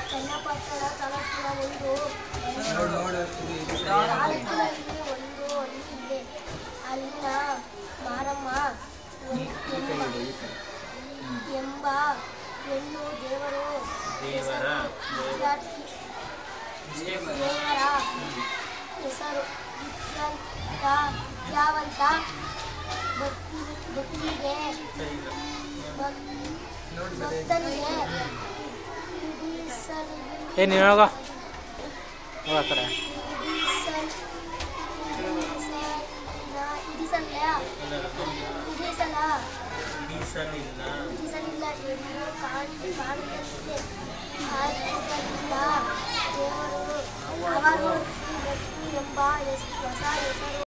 ಚನ್ನಪಟ್ಟಣ ತಾಲೂಕಿನ ಒಂದು ನೋಡು ನೋಡು ಇದು ಇದು ಸರಿ. ತಾಲೂಕಿನಲ್ಲಿ ಒಂದು ಹಳ್ಳಿ ಇದೆ ಅಲ್ಲಿನ ಮಾರಮ್ಮ ಎಂಬ ಎಂಬ ಹೆಣ್ಣು ದೇವರು ದೇವರ ದೇವರ ಹೆಸರು ವಿದ್ವಂತ ವಿದ್ಯಾವಂತ ಭಕ್ತಿ ಭಕ್ತಿಗೆ ಭಕ್- ನೋಡು ಸರಿ. ಭಕ್ತನಿಗೆ ಹಿಡಿಸಲು ಏ ನೀನು ಹೋಗ ಹೋಗ ಕಡೆ ಹಿಡಿಸಲ್ ಹಿಡಿಸಲ್ಲ ಹಿಡಿಸಲ ಬೀಸಲಿಲ್ಲ ಹಿಡಿಸಲಿಲ್ಲ ಎಂದು ಕಾಣ್- ಕಾಣುತ್ತದೆ ಆದ್ದರಿಂದ ದೇವರು ಅವರು ಭಕ್ತಿ ಎಂಬ ಹೆಸ್- ಹೊಸ ಹೆಸರು